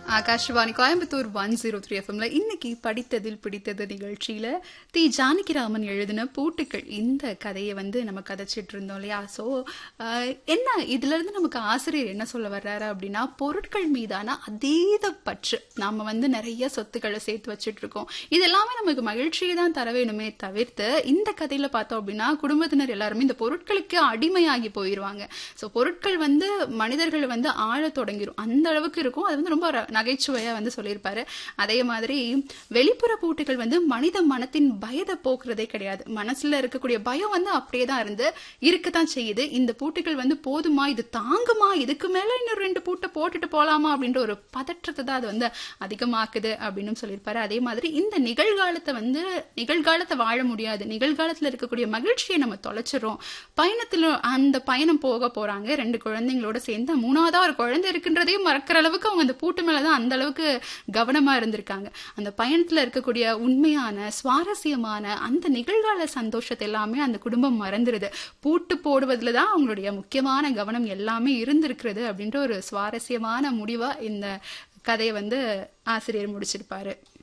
Akashvani Coimbatore one zero three எஃப்எம்ல இன்னைக்கு படித்ததில் பிடித்தது நிகழ்ச்சியில தி ஜானகிராமன் எழுதின பூட்டுக்கள் இந்த கதையை வந்து நம்ம கதைச்சிட்டு இருந்தோம் இல்லையா ஸோ என்ன இதுல இருந்து நமக்கு ஆசிரியர் என்ன சொல்ல வர்றாரு அப்படின்னா பொருட்கள் மீதான அதீத பற்று நாம வந்து நிறைய சொத்துக்களை சேர்த்து வச்சுட்டு இருக்கோம் இது எல்லாமே நமக்கு மகிழ்ச்சியை தான் தர வேணுமே தவிர்த்து இந்த கதையில பார்த்தோம் அப்படின்னா குடும்பத்தினர் எல்லாருமே இந்த பொருட்களுக்கு அடிமையாகி போயிருவாங்க ஸோ பொருட்கள் வந்து மனிதர்கள் வந்து ஆழ தொடங்கிரும் அந்த அளவுக்கு இருக்கும் அது வந்து ரொம்ப ர- நகைச்சுவையா வந்து சொல்லியிருப்பாரு அதே மாதிரி வெளிப்புற பூட்டுகள் வந்து மனித மனத்தின் பயத்தை போக்குறதே கிடையாது மனசுல இருக்கக்கூடிய பயம் வந்து அப்படியே தான் இருந்து இருக்கத்தான் செய்யுது இந்த பூட்டுகள் வந்து போதுமா இது தாங்குமா இதுக்கு மேல இன்னும் ரெண்டு பூட்டை போட்டுட்டு போலாமா அப்படின்ற ஒரு பதற்றத்தை தான் அது வந்து அதிகமாக்குது அப்படின்னு சொல்லியிருப்பாரு அதே மாதிரி இந்த நிகழ்காலத்தை வந்து நிகழ்காலத்தை வாழ முடியாது நிகழ்காலத்துல இருக்கக்கூடிய மகிழ்ச்சியை நம்ம தொலைச்சிரும் பயணத்துல அந்த பயணம் போக போறாங்க ரெண்டு குழந்தைங்களோட சேர்ந்து மூணாவதா ஒரு குழந்தை இருக்குன்றதையும் மறக்கிற அளவுக்கு அவங்க அந்த பூட்டு மேலதான் அந்த அளவுக்கு கவனமா இருந்திருக்காங்க அந்த பயணத்துல இருக்கக்கூடிய உண்மையான சுவாரஸ்யமான அந்த நிகழ்கால சந்தோஷத்தை எல்லாமே அந்த குடும்பம் மறந்துருது பூட்டு போடுவதுல தான் அவங்களுடைய முக்கியமான கவனம் எல்லாமே இருந்திருக்கிறது அப்படின்ற ஒரு சுவாரஸ்யமான முடிவா இந்த கதையை வந்து ஆசிரியர் முடிச்சிருப்பாரு